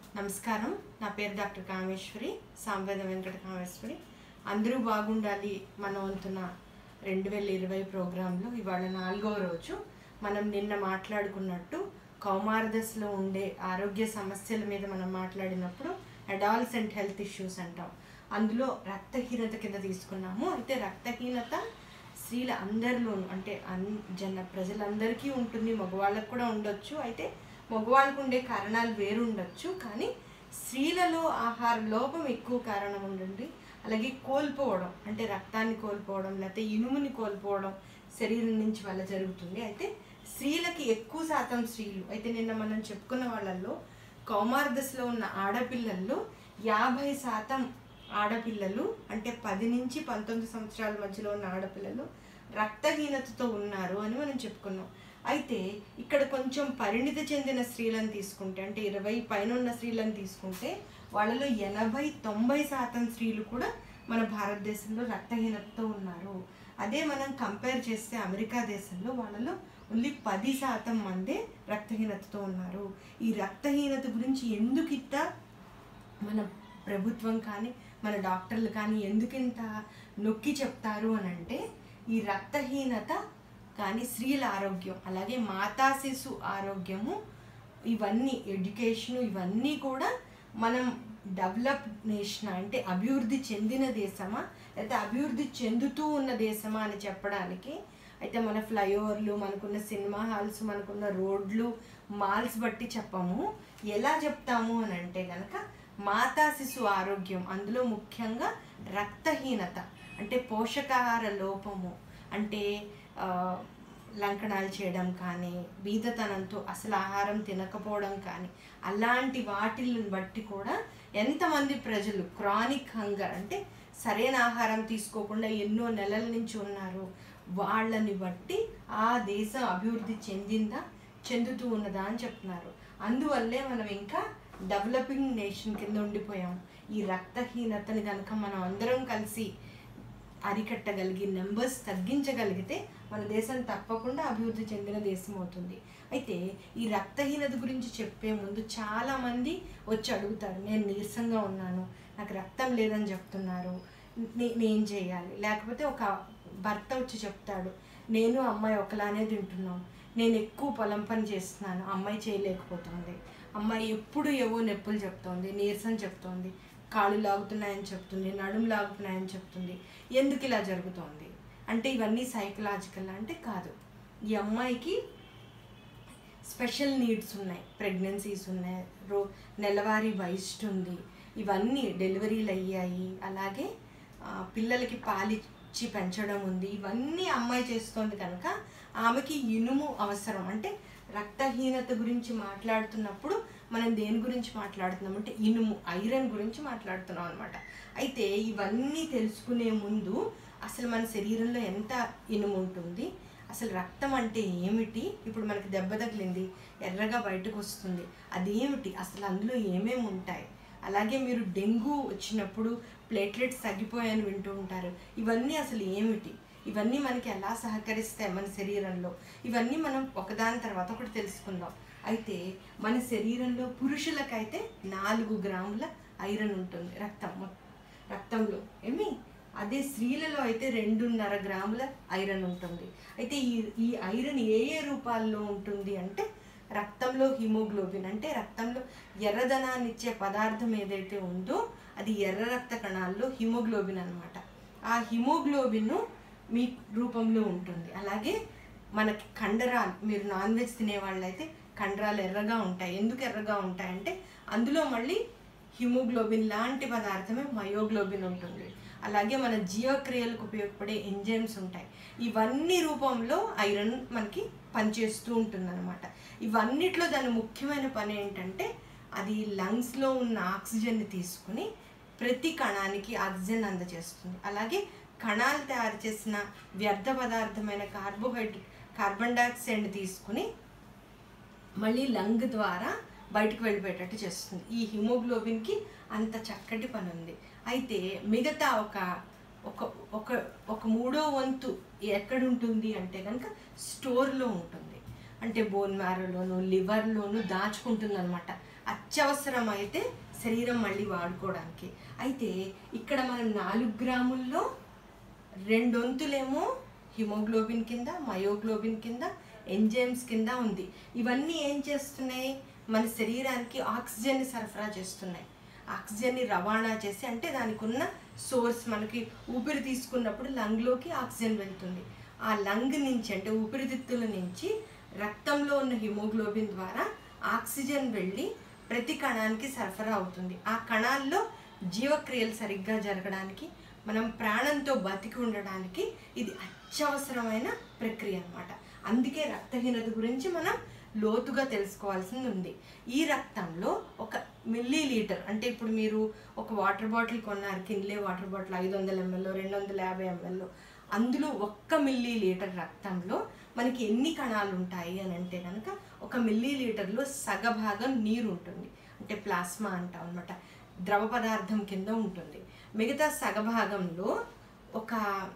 నమస్కారం నా పేరు డాక్టర్ కామేశ్వరి సాంవేద వెంకట కామేశ్వరి అందరూ బాగుండాలి మన వంతున రెండు వేల ఇరవై ప్రోగ్రాంలో ఇవాళ నాలుగవ రోజు మనం నిన్న మాట్లాడుకున్నట్టు కౌమార దశలో ఉండే ఆరోగ్య సమస్యల మీద మనం మాట్లాడినప్పుడు అడాల్సెంట్ హెల్త్ ఇష్యూస్ అంటాం అందులో రక్తహీనత కింద తీసుకున్నాము అయితే రక్తహీనత స్త్రీల అందరిలోనూ అంటే అన్ జన ప్రజలందరికీ ఉంటుంది మగవాళ్ళకు కూడా ఉండొచ్చు అయితే మగవాళ్ళకు ఉండే కారణాలు వేరు ఉండొచ్చు కానీ స్త్రీలలో ఆహార లోపం ఎక్కువ కారణం ఉండండి అలాగే కోల్పోవడం అంటే రక్తాన్ని కోల్పోవడం లేకపోతే ఇనుముని కోల్పోవడం శరీరం నుంచి వల్ల జరుగుతుంది అయితే స్త్రీలకి ఎక్కువ శాతం స్త్రీలు అయితే నిన్న మనం చెప్పుకున్న వాళ్ళల్లో కౌమార దశలో ఉన్న ఆడపిల్లల్లో యాభై శాతం ఆడపిల్లలు అంటే పది నుంచి పంతొమ్మిది సంవత్సరాల మధ్యలో ఉన్న ఆడపిల్లలు రక్తహీనతతో ఉన్నారు అని మనం చెప్పుకున్నాం అయితే ఇక్కడ కొంచెం పరిణిత చెందిన స్త్రీలను తీసుకుంటే అంటే ఇరవై పైన ఉన్న స్త్రీలను తీసుకుంటే వాళ్ళలో ఎనభై తొంభై శాతం స్త్రీలు కూడా మన భారతదేశంలో రక్తహీనతతో ఉన్నారు అదే మనం కంపేర్ చేస్తే అమెరికా దేశంలో వాళ్ళలో ఓన్లీ పది శాతం మందే రక్తహీనతతో ఉన్నారు ఈ రక్తహీనత గురించి ఎందుకు ఇట్ట మన ప్రభుత్వం కానీ మన డాక్టర్లు కానీ ఎందుకు ఇంత నొక్కి చెప్తారు అని అంటే ఈ రక్తహీనత కానీ స్త్రీల ఆరోగ్యం అలాగే మాతా శిశు ఆరోగ్యము ఇవన్నీ ఎడ్యుకేషన్ ఇవన్నీ కూడా మనం డెవలప్ నేషన్ అంటే అభివృద్ధి చెందిన దేశమా లేకపోతే అభివృద్ధి చెందుతూ ఉన్న దేశమా అని చెప్పడానికి అయితే మన ఫ్లైఓవర్లు మనకున్న సినిమా హాల్స్ మనకున్న రోడ్లు మాల్స్ బట్టి చెప్పము ఎలా చెప్తాము అని అంటే కనుక మాతా శిశు ఆరోగ్యం అందులో ముఖ్యంగా రక్తహీనత అంటే పోషకాహార లోపము అంటే ఆ, లంకణాలు చేయడం కానీ బీదతనంతో అసలు ఆహారం తినకపోవడం కానీ అలాంటి వాటిని బట్టి కూడా ఎంతమంది ప్రజలు క్రానిక్ హంగర్ అంటే సరైన ఆహారం తీసుకోకుండా ఎన్నో నెలల నుంచి ఉన్నారు వాళ్ళని బట్టి ఆ దేశం అభివృద్ధి చెందిందా చెందుతూ ఉన్నదా అని చెప్తున్నారు అందువల్లే మనం ఇంకా డెవలపింగ్ నేషన్ కింద ఉండిపోయాం ఈ రక్తహీనతని కనుక మనం అందరం కలిసి అరికట్టగలిగి నెంబర్స్ తగ్గించగలిగితే మన దేశం తప్పకుండా అభివృద్ధి చెందిన దేశం అవుతుంది అయితే ఈ రక్తహీనత గురించి చెప్పే ముందు చాలామంది వచ్చి అడుగుతారు నేను నీరసంగా ఉన్నాను నాకు రక్తం లేదని చెప్తున్నారు నే- నేను చేయాలి లేకపోతే ఒక భర్త వచ్చి చెప్తాడు నేను అమ్మాయి ఒకలానే తింటున్నాం నేను ఎక్కువ పొలం పని చేస్తున్నాను అమ్మాయి చేయలేకపోతుంది అమ్మాయి ఎప్పుడు ఏవో నొప్పులు చెప్తోంది నీరసం చెప్తోంది కాళ్ళు లాగుతున్నాయని చెప్తుంది నడుము లాగుతున్నాయని చెప్తుంది ఎందుకు ఇలా జరుగుతోంది అంటే ఇవన్నీ సైకలాజికల్ అంటే కాదు ఈ అమ్మాయికి స్పెషల్ నీడ్స్ ఉన్నాయి ప్రెగ్నెన్సీస్ ఉన్నాయి రో నెలవారీ వయస్సు ఉంది ఇవన్నీ డెలివరీలు అయ్యాయి అలాగే ఆ, పిల్లలకి పాలిచ్చి పెంచడం ఉంది ఇవన్నీ అమ్మాయి చేస్తోంది కనుక ఆమెకి ఇనుము అవసరం అంటే రక్తహీనత గురించి మాట్లాడుతున్నప్పుడు మనం దేని గురించి మాట్లాడుతున్నాం అంటే ఇనుము ఐరన్ గురించి మాట్లాడుతున్నాం అనమాట అయితే ఇవన్నీ తెలుసుకునే ముందు అసలు మన శరీరంలో ఎంత ఇనుము ఉంటుంది అసలు రక్తం అంటే ఏమిటి ఇప్పుడు మనకి దెబ్బ తగిలింది ఎర్రగా బయటకు వస్తుంది అదేమిటి అసలు అందులో ఏమేమి ఉంటాయి అలాగే మీరు డెంగ్యూ వచ్చినప్పుడు ప్లేట్లెట్స్ తగ్గిపోయాయని వింటూ ఉంటారు ఇవన్నీ అసలు ఏమిటి ఇవన్నీ మనకి ఎలా సహకరిస్తాయి మన శరీరంలో ఇవన్నీ మనం ఒకదాని తర్వాత ఒకటి తెలుసుకుందాం అయితే మన శరీరంలో పురుషులకైతే నాలుగు గ్రాముల ఐరన్ ఉంటుంది రక్తం మొ- రక్తంలో ఏమి అదే స్త్రీలలో అయితే రెండున్నర గ్రాముల ఐరన్ ఉంటుంది అయితే ఈ ఈ ఐరన్ ఏ ఏ రూపాల్లో ఉంటుంది అంటే రక్తంలో హిమోగ్లోబిన్ అంటే రక్తంలో ఎర్రదనాన్ని ఇచ్చే పదార్థం ఏదైతే ఉందో అది ఎర్ర రక్త కణాల్లో హిమోగ్లోబిన్ అన్నమాట ఆ హిమోగ్లోబిన్ మీ రూపంలో ఉంటుంది అలాగే మనకి కండరాలు మీరు నాన్ వెజ్ తినే వాళ్ళైతే కండరాలు ఎర్రగా ఉంటాయి ఎందుకు ఎర్రగా ఉంటాయంటే అందులో మళ్ళీ హిమోగ్లోబిన్ లాంటి పదార్థమే మయోగ్లోబిన్ ఉంటుంది అలాగే మన జీవక్రియలకు ఉపయోగపడే ఎంజైమ్స్ ఉంటాయి ఇవన్నీ రూపంలో ఐరన్ మనకి పనిచేస్తూ ఉంటుందన్నమాట ఇవన్నిట్లో దాని ముఖ్యమైన పని ఏంటంటే అది లంగ్స్లో ఉన్న ఆక్సిజన్ని తీసుకుని ప్రతి కణానికి ఆక్సిజన్ అందజేస్తుంది అలాగే కణాలు తయారు చేసిన వ్యర్థ పదార్థమైన కార్బోహైడ్రేట్ కార్బన్ డైఆక్సైడ్ తీసుకుని మళ్ళీ లంగ్ ద్వారా బయటకు వెళ్ళిపోయేటట్టు చేస్తుంది ఈ హిమోగ్లోబిన్కి అంత చక్కటి పని ఉంది అయితే మిగతా ఒక ఒక ఒక ఒక మూడో వంతు ఎక్కడ ఉంటుంది అంటే కనుక స్టోర్లో ఉంటుంది అంటే బోన్ మ్యారోలోను లివర్లోను దాచుకుంటుంది అనమాట అత్యవసరం అయితే శరీరం మళ్ళీ వాడుకోవడానికి అయితే ఇక్కడ మనం నాలుగు గ్రాముల్లో రెండొంతులేమో హిమోగ్లోబిన్ కింద మయోగ్లోబిన్ కింద ఎంజైమ్స్ కింద ఉంది ఇవన్నీ ఏం చేస్తున్నాయి మన శరీరానికి ఆక్సిజన్ని సరఫరా చేస్తున్నాయి ఆక్సిజన్ని రవాణా చేసి అంటే దానికి ఉన్న సోర్స్ మనకి ఊపిరి తీసుకున్నప్పుడు లంగ్లోకి ఆక్సిజన్ వెళ్తుంది ఆ లంగ్ నుంచి అంటే ఊపిరితిత్తుల నుంచి రక్తంలో ఉన్న హిమోగ్లోబిన్ ద్వారా ఆక్సిజన్ వెళ్ళి ప్రతి కణానికి సరఫరా అవుతుంది ఆ కణాల్లో జీవక్రియలు సరిగ్గా జరగడానికి మనం ప్రాణంతో బతికి ఉండడానికి ఇది అత్యవసరమైన ప్రక్రియ అన్నమాట అందుకే రక్తహీనత గురించి మనం లోతుగా తెలుసుకోవాల్సింది ఉంది ఈ రక్తంలో ఒక మిల్లీ లీటర్ అంటే ఇప్పుడు మీరు ఒక వాటర్ బాటిల్ కొన్నారు కిన్లే వాటర్ బాటిల్ ఐదు వందల ఎంఎల్ రెండు వందల యాభై ఎంఎల్ అందులో ఒక్క మిల్లీ లీటర్ రక్తంలో మనకి ఎన్ని కణాలు ఉంటాయి అని అంటే కనుక ఒక మిల్లీ లీటర్లో సగభాగం నీరు ఉంటుంది అంటే ప్లాస్మా అంటాం అనమాట ద్రవ పదార్థం కింద ఉంటుంది మిగతా సగభాగంలో ఒక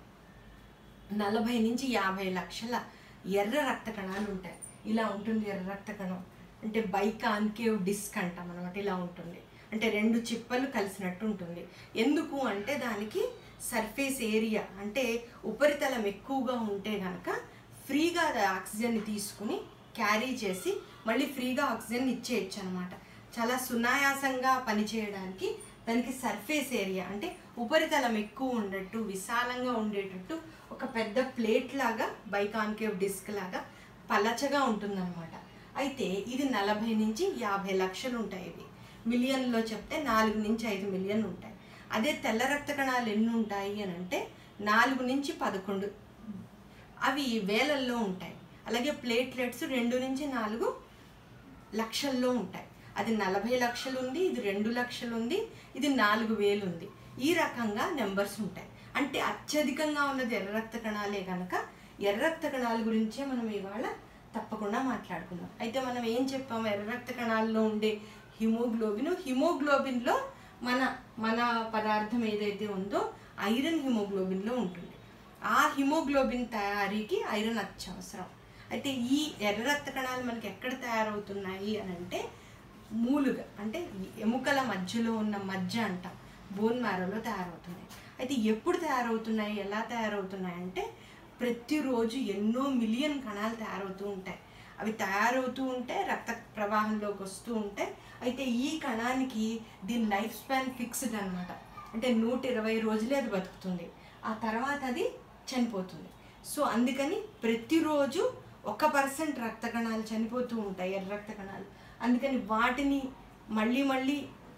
నలభై నుంచి యాభై లక్షల ఎర్ర రక్త కణాలు ఉంటాయి ఇలా ఉంటుంది ఎర్ర రక్త కణం అంటే బైకాన్కేవ్ డిస్క్ అంటాం అనమాట ఇలా ఉంటుంది అంటే రెండు చిప్పలు కలిసినట్టు ఉంటుంది ఎందుకు అంటే దానికి సర్ఫేస్ ఏరియా అంటే ఉపరితలం ఎక్కువగా ఉంటే కనుక ఫ్రీగా అది ఆక్సిజన్ని తీసుకుని క్యారీ చేసి మళ్ళీ ఫ్రీగా ఆక్సిజన్ ఇచ్చేయచ్చు అనమాట చాలా సునాయాసంగా పనిచేయడానికి దానికి సర్ఫేస్ ఏరియా అంటే ఉపరితలం ఎక్కువ ఉండేట్టు విశాలంగా ఉండేటట్టు ఒక పెద్ద ప్లేట్ లాగా బైకాన్కేవ్ డిస్క్ లాగా పలచగా ఉంటుందన్నమాట అయితే ఇది నలభై నుంచి యాభై లక్షలు ఉంటాయి ఇవి మిలియన్లో చెప్తే నాలుగు నుంచి ఐదు మిలియన్ ఉంటాయి అదే తెల్ల రక్త కణాలు ఎన్ని ఉంటాయి అని అంటే నాలుగు నుంచి పదకొండు అవి వేలల్లో ఉంటాయి అలాగే ప్లేట్లెట్స్ రెండు నుంచి నాలుగు లక్షల్లో ఉంటాయి అది నలభై లక్షలు ఉంది ఇది రెండు లక్షలు ఉంది ఇది నాలుగు వేలు ఉంది ఈ రకంగా నెంబర్స్ ఉంటాయి అంటే అత్యధికంగా ఉన్నది ఎర్ర రక్త కణాలే కనుక ఎర్ర రక్త కణాల గురించే మనం ఇవాళ తప్పకుండా మాట్లాడుకుందాం అయితే మనం ఏం చెప్పాము ఎర్ర రక్త కణాల్లో ఉండే హిమోగ్లోబిన్ హిమోగ్లోబిన్లో మన మన పదార్థం ఏదైతే ఉందో ఐరన్ హిమోగ్లోబిన్లో ఉంటుంది ఆ హిమోగ్లోబిన్ తయారీకి ఐరన్ అత్యవసరం అయితే ఈ ఎర్ర రక్త కణాలు మనకి ఎక్కడ తయారవుతున్నాయి అని అంటే మూలుగా అంటే ఈ ఎముకల మధ్యలో ఉన్న మజ్జ అంటాం బోన్ మ్యారోలో తయారవుతున్నాయి అయితే ఎప్పుడు తయారవుతున్నాయి ఎలా తయారవుతున్నాయి అంటే ప్రతిరోజు ఎన్నో మిలియన్ కణాలు తయారవుతూ ఉంటాయి అవి తయారవుతూ ఉంటే రక్త ప్రవాహంలోకి వస్తూ ఉంటాయి అయితే ఈ కణానికి దీని లైఫ్ స్పాన్ ఫిక్స్డ్ అనమాట అంటే నూట ఇరవై రోజులే అది బతుకుతుంది ఆ తర్వాత అది చనిపోతుంది సో అందుకని ప్రతిరోజు ఒక పర్సెంట్ రక్త కణాలు చనిపోతూ ఉంటాయి ఎర్ర రక్త కణాలు అందుకని వాటిని మళ్ళీ మళ్ళీ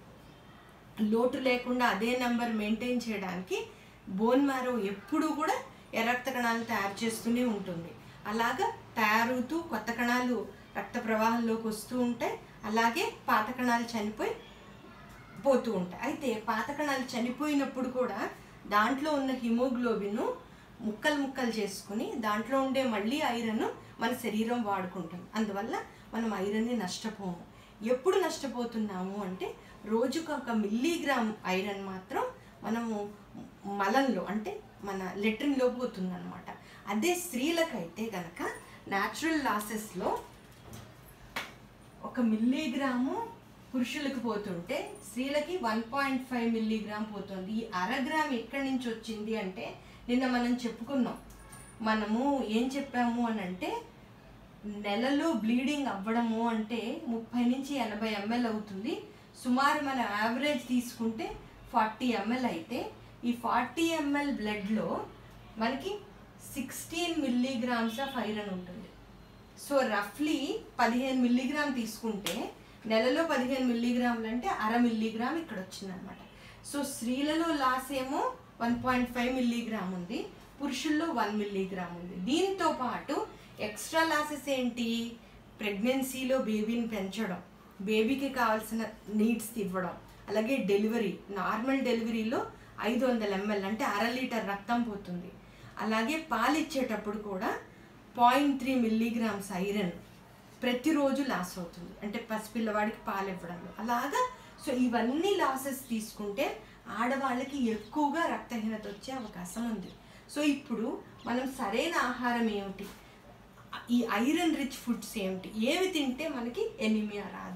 లోటు లేకుండా అదే నెంబర్ మెయింటైన్ చేయడానికి బోన్ మ్యారో ఎప్పుడూ కూడా ఎర్ర రక్త కణాలు తయారు చేస్తూనే ఉంటుంది అలాగా తయారవుతూ కొత్త కణాలు రక్త ప్రవాహంలోకి వస్తూ ఉంటాయి అలాగే పాత కణాలు చనిపోయి పోతూ ఉంటాయి అయితే పాత కణాలు చనిపోయినప్పుడు కూడా దాంట్లో ఉన్న హిమోగ్లోబిన్ ముక్కలు ముక్కలు చేసుకుని దాంట్లో ఉండే మళ్ళీ ఐరన్ మన శరీరం వాడుకుంటుంది అందువల్ల మనం ఐరన్ని నష్టపోము ఎప్పుడు నష్టపోతున్నాము అంటే రోజుకు ఒక మిల్లీగ్రామ్ ఐరన్ మాత్రం మనము మలంలో అంటే మన లెట్రిన్లో పోతుందన్నమాట అదే స్త్రీలకైతే కనుక న్యాచురల్ లాసెస్లో ఒక మిల్లీగ్రాము పురుషులకు పోతుంటే స్త్రీలకి వన్ పాయింట్ ఫైవ్ మిల్లీగ్రామ్ పోతుంది ఈ అరగ్రామ్ ఎక్కడి నుంచి వచ్చింది అంటే నిన్న మనం చెప్పుకున్నాం మనము ఏం చెప్పాము అని అంటే నెలలో బ్లీడింగ్ అవ్వడము అంటే ముప్పై నుంచి ఎనభై ఎంఎల్ అవుతుంది సుమారు మన యావరేజ్ తీసుకుంటే ఫార్టీ ఎంఎల్ అయితే ఈ ఫార్టీ ఎంఎల్ బ్లడ్లో మనకి సిక్స్టీన్ మిల్లీగ్రామ్స్ ఆఫ్ ఐరన్ ఉంటుంది సో రఫ్లీ పదిహేను మిల్లీగ్రామ్ తీసుకుంటే నెలలో పదిహేను మిల్లీగ్రాములు అంటే అర మిల్లీగ్రామ్ ఇక్కడ వచ్చిందనమాట సో స్త్రీలలో లాస్ ఏమో వన్ పాయింట్ ఫైవ్ మిల్లీగ్రామ్ ఉంది పురుషుల్లో వన్ మిల్లీగ్రామ్ ఉంది దీంతో పాటు ఎక్స్ట్రా లాసెస్ ఏంటి ప్రెగ్నెన్సీలో బేబీని పెంచడం బేబీకి కావాల్సిన నీడ్స్ ఇవ్వడం అలాగే డెలివరీ నార్మల్ డెలివరీలో ఐదు వందల ఎంఎల్ అంటే అర లీటర్ రక్తం పోతుంది అలాగే పాలు ఇచ్చేటప్పుడు కూడా పాయింట్ త్రీ మిల్లీగ్రామ్స్ ఐరన్ ప్రతిరోజు లాస్ అవుతుంది అంటే పసిపిల్లవాడికి పాలు ఇవ్వడంలో అలాగా సో ఇవన్నీ లాసెస్ తీసుకుంటే ఆడవాళ్ళకి ఎక్కువగా రక్తహీనత వచ్చే అవకాశం ఉంది సో ఇప్పుడు మనం సరైన ఆహారం ఏమిటి ఈ ఐరన్ రిచ్ ఫుడ్స్ ఏమిటి ఏవి తింటే మనకి ఎనిమియా రాదు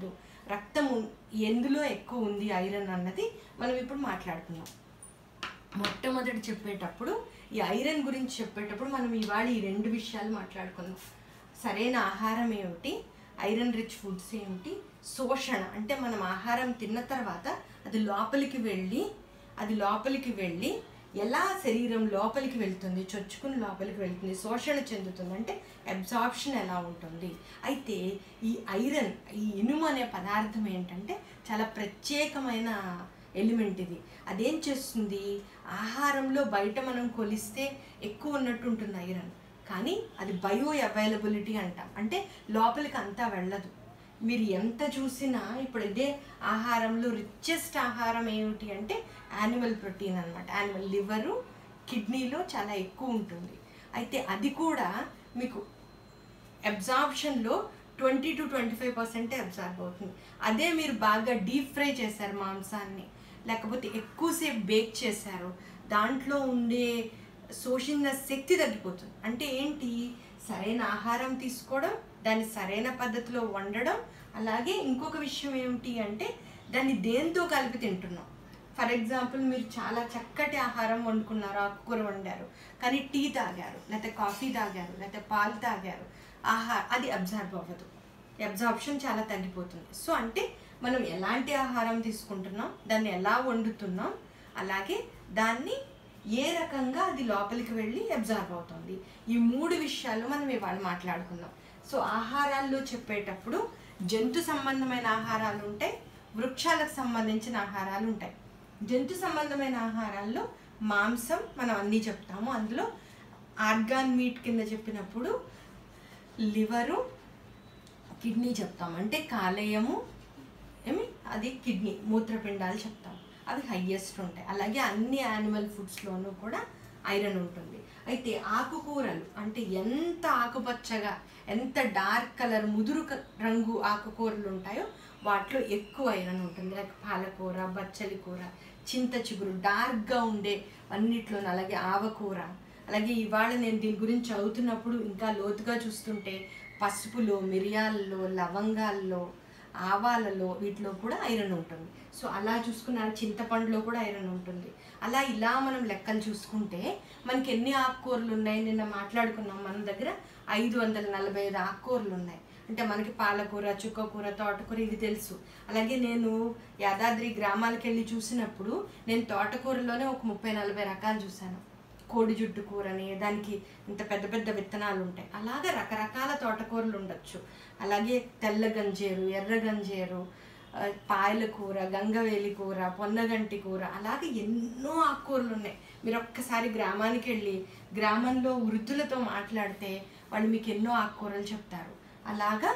రక్తం ఉన్- ఎందులో ఎక్కువ ఉంది ఐరన్ అన్నది మనం ఇప్పుడు మాట్లాడుకుందాం మొట్టమొదటి చెప్పేటప్పుడు ఈ ఐరన్ గురించి చెప్పేటప్పుడు మనం ఇవాళ ఈ రెండు విషయాలు మాట్లాడుకుందాం సరైన ఆహారం ఏమిటి ఐరన్ రిచ్ ఫుడ్స్ ఏమిటి శోషణ అంటే మనం ఆహారం తిన్న తర్వాత అది లోపలికి వెళ్ళి అది లోపలికి వెళ్ళి ఎలా శరీరం లోపలికి వెళ్తుంది చొచ్చుకుని లోపలికి వెళ్తుంది శోషణ చెందుతుంది అంటే అబ్జార్ప్షన్ ఎలా ఉంటుంది అయితే ఈ ఐరన్ ఈ ఇనుము అనే పదార్థం ఏంటంటే చాలా ప్రత్యేకమైన ఎలిమెంట్ ఇది అదేం చేస్తుంది ఆహారంలో బయట మనం కొలిస్తే ఎక్కువ ఉన్నట్టు ఉంటుంది ఐరన్ కానీ అది బయో అవైలబిలిటీ అంటాం అంటే లోపలికి అంతా వెళ్ళదు మీరు ఎంత చూసినా ఇప్పుడు ఇదే ఆహారంలో రిచెస్ట్ ఆహారం ఏమిటి అంటే యానిమల్ ప్రోటీన్ అనమాట యానిమల్ లివరు కిడ్నీలో చాలా ఎక్కువ ఉంటుంది అయితే అది కూడా మీకు అబ్జార్ప్షన్లో ట్వంటీ టు ట్వంటీ ఫైవ్ పర్సెంటే అబ్జార్బ్ అవుతుంది అదే మీరు బాగా డీప్ ఫ్రై చేశారు మాంసాన్ని లేకపోతే ఎక్కువసేపు బేక్ చేశారు దాంట్లో ఉండే శోషించిన శక్తి తగ్గిపోతుంది అంటే ఏంటి సరైన ఆహారం తీసుకోవడం దాన్ని సరైన పద్ధతిలో వండడం అలాగే ఇంకొక విషయం ఏమిటి అంటే దాన్ని దేంతో కలిపి తింటున్నాం ఫర్ ఎగ్జాంపుల్ మీరు చాలా చక్కటి ఆహారం వండుకున్నారు ఆకుకూర వండారు కానీ టీ తాగారు లేకపోతే కాఫీ తాగారు లేకపోతే పాలు తాగారు ఆహా అది అబ్జర్వ్ అవ్వదు అబ్జార్ప్షన్ చాలా తగ్గిపోతుంది సో అంటే మనం ఎలాంటి ఆహారం తీసుకుంటున్నాం దాన్ని ఎలా వండుతున్నాం అలాగే దాన్ని ఏ రకంగా అది లోపలికి వెళ్ళి అబ్జర్వ్ అవుతుంది ఈ మూడు విషయాలు మనం ఇవాళ మాట్లాడుకుందాం సో ఆహారాల్లో చెప్పేటప్పుడు జంతు సంబంధమైన ఆహారాలు ఉంటాయి వృక్షాలకు సంబంధించిన ఆహారాలు ఉంటాయి జంతు సంబంధమైన ఆహారాల్లో మాంసం మనం అన్నీ చెప్తాము అందులో ఆర్గాన్ మీట్ కింద చెప్పినప్పుడు లివరు కిడ్నీ చెప్తాం అంటే కాలేయము ఏమి అది కిడ్నీ మూత్రపిండాలు చెప్తాం అవి హయ్యెస్ట్ ఉంటాయి అలాగే అన్ని యానిమల్ ఫుడ్స్లోనూ కూడా ఐరన్ ఉంటుంది అయితే ఆకుకూరలు అంటే ఎంత ఆకుపచ్చగా ఎంత డార్క్ కలర్ ముదురు క- రంగు ఆకుకూరలు ఉంటాయో వాటిలో ఎక్కువ ఐరన్ ఉంటుంది లైక్ పాలకూర బచ్చలి కూర చింత చిగురు డార్క్గా ఉండే అన్నిట్లో అలాగే ఆవకూర అలాగే ఇవాళ నేను దీని గురించి చదువుతున్నప్పుడు ఇంకా లోతుగా చూస్తుంటే పసుపులో మిరియాలలో లవంగాల్లో ఆవాలలో వీటిలో కూడా ఐరన్ ఉంటుంది సో అలా చూసుకున్న చింతపండులో కూడా ఐరన్ ఉంటుంది అలా ఇలా మనం లెక్కలు చూసుకుంటే మనకి ఎన్ని ఆకుకూరలు ఉన్నాయి నిన్న మాట్లాడుకున్నాం మన దగ్గర ఐదు వందల నలభై ఐదు ఆకుకూరలు ఉన్నాయి అంటే మనకి పాలకూర చుక్కకూర తోటకూర ఇది తెలుసు అలాగే నేను యాదాద్రి గ్రామాలకు వెళ్ళి చూసినప్పుడు నేను తోటకూరలోనే ఒక ముప్పై నలభై రకాలు చూశాను కోడి జుట్టు కూరని దానికి ఇంత పెద్ద పెద్ద విత్తనాలు ఉంటాయి అలాగే రకరకాల తోటకూరలు ఉండొచ్చు అలాగే తెల్ల గంజేరు ఎర్ర గంజేరు ఆ, పాయల కూర గంగవేలి కూర పొన్నగంటి కూర అలాగే ఎన్నో ఆకుకూరలు ఉన్నాయి మీరు ఒక్కసారి గ్రామానికి వెళ్ళి గ్రామంలో వృద్ధులతో మాట్లాడితే వాళ్ళు మీకు ఎన్నో ఆకుకూరలు చెప్తారు అలాగా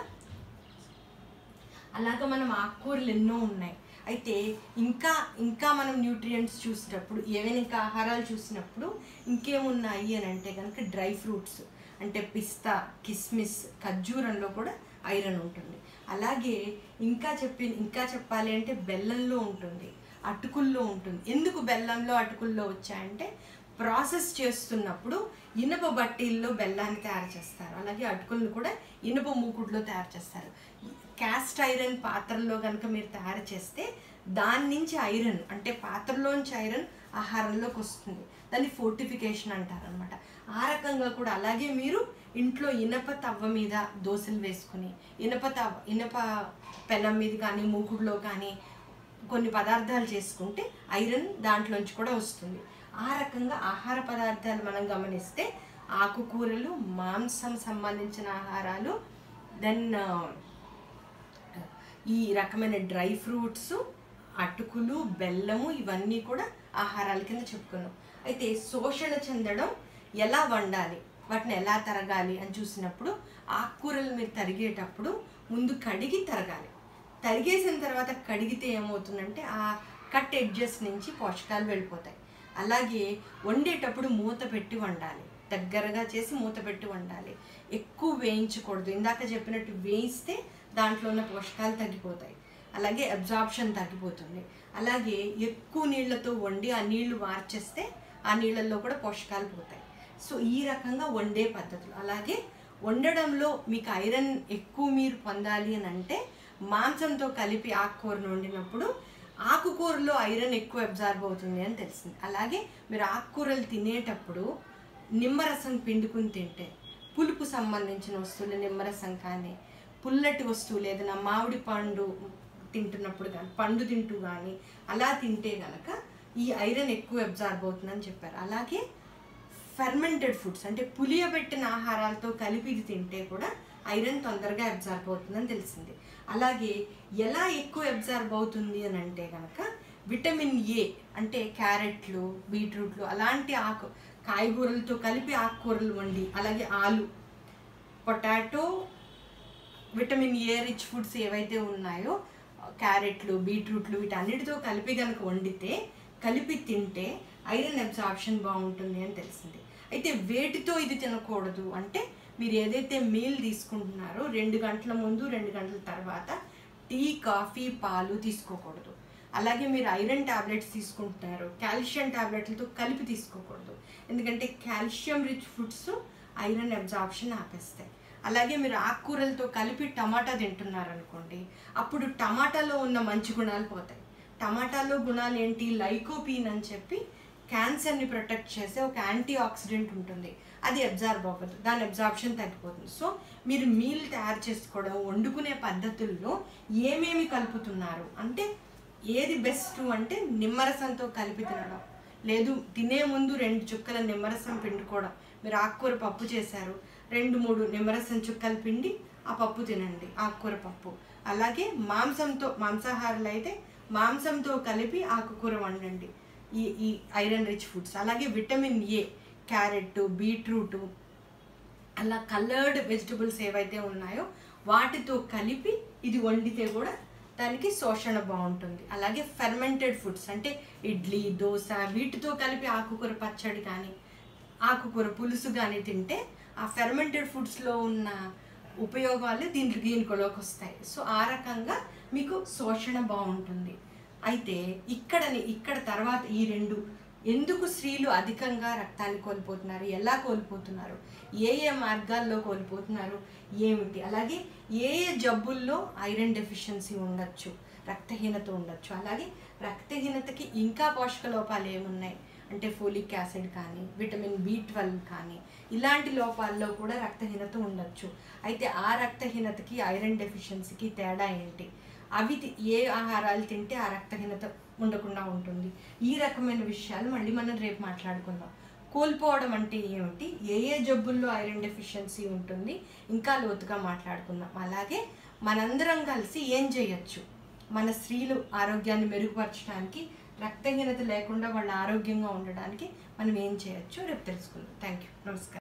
అలాగా మనం ఆకుకూరలు ఎన్నో ఉన్నాయి అయితే ఇంకా ఇంకా మనం న్యూట్రియంట్స్ చూసినప్పుడు ఏవైనా ఇంకా ఆహారాలు చూసినప్పుడు ఇంకేమున్నాయి అని అంటే కనుక డ్రై ఫ్రూట్స్ అంటే పిస్తా కిస్మిస్ ఖర్జూరంలో కూడా ఐరన్ ఉంటుంది అలాగే ఇంకా చెప్పి ఇంకా చెప్పాలి అంటే బెల్లంలో ఉంటుంది అటుకుల్లో ఉంటుంది ఎందుకు బెల్లంలో అటుకుల్లో వచ్చాయంటే ప్రాసెస్ చేస్తున్నప్పుడు ఇనుప బట్టీల్లో బెల్లాన్ని తయారు చేస్తారు అలాగే అటుకులను కూడా ఇనుప మూకుడులో తయారు చేస్తారు క్యాస్ట్ ఐరన్ పాత్రల్లో కనుక మీరు తయారు చేస్తే దాని నుంచి ఐరన్ అంటే పాత్రలోంచి ఐరన్ ఆహారంలోకి వస్తుంది దాన్ని ఫోర్టిఫికేషన్ అంటారు అనమాట ఆ రకంగా కూడా అలాగే మీరు ఇంట్లో ఇనప తవ్వ మీద దోశలు వేసుకుని ఇనప తవ్వ ఇనప పెనం మీద కానీ మూకుడులో కానీ కొన్ని పదార్థాలు చేసుకుంటే ఐరన్ దాంట్లోంచి కూడా వస్తుంది ఆ రకంగా ఆహార పదార్థాలు మనం గమనిస్తే ఆకుకూరలు మాంసం సంబంధించిన ఆహారాలు దెన్ ఈ రకమైన డ్రై ఫ్రూట్స్ అటుకులు బెల్లము ఇవన్నీ కూడా ఆహారాల కింద చెప్పుకున్నాం అయితే శోషణ చెందడం ఎలా వండాలి వాటిని ఎలా తరగాలి అని చూసినప్పుడు ఆకుకూరలు మీరు తరిగేటప్పుడు ముందు కడిగి తరగాలి తరిగేసిన తర్వాత కడిగితే ఏమవుతుందంటే ఆ కట్ ఎడ్జెస్ నుంచి పోషకాలు వెళ్ళిపోతాయి అలాగే వండేటప్పుడు మూత పెట్టి వండాలి దగ్గరగా చేసి మూత పెట్టి వండాలి ఎక్కువ వేయించకూడదు ఇందాక చెప్పినట్టు వేయిస్తే దాంట్లో ఉన్న పోషకాలు తగ్గిపోతాయి అలాగే అబ్జార్ప్షన్ తగ్గిపోతుంది అలాగే ఎక్కువ నీళ్ళతో వండి ఆ నీళ్లు మార్చేస్తే ఆ నీళ్ళల్లో కూడా పోషకాలు పోతాయి సో ఈ రకంగా వండే పద్ధతులు అలాగే వండడంలో మీకు ఐరన్ ఎక్కువ మీరు పొందాలి అని అంటే మాంసంతో కలిపి ఆకుకూరను వండినప్పుడు ఆకుకూరలో ఐరన్ ఎక్కువ అబ్జార్బ్ అవుతుంది అని తెలిసింది అలాగే మీరు ఆకుకూరలు తినేటప్పుడు నిమ్మరసం పిండుకుని తింటే పులుపు సంబంధించిన వస్తువులు నిమ్మరసం కానీ పుల్లటి వస్తువులు ఏదైనా మామిడి పండు తింటున్నప్పుడు కానీ పండు తింటూ కానీ అలా తింటే గనక ఈ ఐరన్ ఎక్కువ అబ్జార్బ్ అవుతుందని చెప్పారు అలాగే ఫెర్మెంటెడ్ ఫుడ్స్ అంటే పులియబెట్టిన ఆహారాలతో కలిపి ఇది తింటే కూడా ఐరన్ తొందరగా అబ్జార్బ్ అవుతుందని తెలిసింది అలాగే ఎలా ఎక్కువ అబ్జార్బ్ అవుతుంది అని అంటే కనుక విటమిన్ ఏ అంటే క్యారెట్లు బీట్రూట్లు అలాంటి ఆకు కాయగూరలతో కలిపి ఆకుకూరలు వండి అలాగే ఆలు potato vitamin A rich foods ఏవైతే ఉన్నాయో క్యారెట్లు బీట్రూట్లు వీటన్నిటితో కలిపి కనుక వండితే కలిపి తింటే ఐరన్ అబ్జార్ప్షన్ బాగుంటుంది అని తెలిసింది అయితే వేటితో ఇది తినకూడదు అంటే మీరు ఏదైతే మీల్ తీసుకుంటున్నారో రెండు గంటల ముందు రెండు గంటల తర్వాత టీ కాఫీ పాలు తీసుకోకూడదు అలాగే మీరు ఐరన్ టాబ్లెట్స్ తీసుకుంటున్నారు కాల్షియం టాబ్లెట్లతో కలిపి తీసుకోకూడదు ఎందుకంటే calcium rich foods iron absorption ఆపేస్తాయి అలాగే మీరు ఆకుకూరలతో కలిపి టమాటా తింటున్నారు అనుకోండి అప్పుడు టమాటాలో ఉన్న మంచి గుణాలు పోతాయి టమాటాలో గుణాలు ఏంటి లైకోపీన్ అని చెప్పి క్యాన్సర్ని ప్రొటెక్ట్ చేసే ఒక యాంటీ ఆక్సిడెంట్ ఉంటుంది అది అబ్జార్బ్ అవ్వదు దాని అబ్జార్ప్షన్ తగ్గిపోతుంది సో మీరు మీల్ తయారు చేసుకోవడం వండుకునే పద్ధతుల్లో ఏమేమి కలుపుతున్నారు అంటే ఏది బెస్ట్ అంటే నిమ్మరసంతో కలిపి తినడం లేదు తినే ముందు రెండు చుక్కల నిమ్మరసం పిండుకోవడం మీరు ఆకుకూర పప్పు చేశారు రెండు మూడు నిమ్మరసం చుక్కలు పిండి ఆ పప్పు తినండి ఆకుకూర పప్పు అలాగే మాంసంతో మాంసాహారులు అయితే మాంసంతో కలిపి ఆకుకూర వండండి ఈ ఈ ఐరన్ రిచ్ ఫుడ్స్ అలాగే విటమిన్ ఏ క్యారెట్ బీట్రూట్ అలా కలర్డ్ వెజిటబుల్స్ ఏవైతే ఉన్నాయో వాటితో కలిపి ఇది వండితే కూడా దానికి శోషణ బాగుంటుంది అలాగే ఫెర్మెంటెడ్ ఫుడ్స్ అంటే ఇడ్లీ దోశ వీటితో కలిపి ఆకుకూర పచ్చడి కానీ ఆకుకూర పులుసు కానీ తింటే ఆ ఫెర్మెంటెడ్ ఫుడ్స్లో ఉన్న ఉపయోగాలు దీంట్లో దీనిలోకి వస్తాయి సో ఆ రకంగా మీకు శోషణ బాగుంటుంది అయితే ఇక్కడని ఇక్కడ తర్వాత ఈ రెండు ఎందుకు స్త్రీలు అధికంగా రక్తాన్ని కోల్పోతున్నారు ఎలా కోల్పోతున్నారు ఏ ఏ మార్గాల్లో కోల్పోతున్నారు ఏమిటి అలాగే ఏ ఏ జబ్బుల్లో ఐరన్ డెఫిషియన్సీ ఉండొచ్చు రక్తహీనత ఉండొచ్చు అలాగే రక్తహీనతకి ఇంకా పోషక లోపాలు ఏమున్నాయి అంటే ఫోలిక్ యాసిడ్ కానీ విటమిన్ బి ట్వెల్వ్ కానీ ఇలాంటి లోపాల్లో కూడా రక్తహీనత ఉండొచ్చు అయితే ఆ రక్తహీనతకి ఐరన్ డెఫిషియన్సీకి తేడా ఏంటి అవి తి- ఏ ఆహారాలు తింటే ఆ రక్తహీనత ఉండకుండా ఉంటుంది ఈ రకమైన విషయాలు మళ్ళీ మనం రేపు మాట్లాడుకుందాం కోల్పోవడం అంటే ఏమిటి ఏ ఏ జబ్బుల్లో ఐరన్ డెఫిషియన్సీ ఉంటుంది ఇంకా లోతుగా మాట్లాడుకుందాం అలాగే మనందరం కలిసి ఏం చేయొచ్చు మన స్త్రీలు ఆరోగ్యాన్ని మెరుగుపరచడానికి రక్తహీనత లేకుండా వాళ్ళ ఆరోగ్యంగా ఉండడానికి మనం ఏం చేయొచ్చు రేపు తెలుసుకుందాం థ్యాంక్ యూ నమస్కారం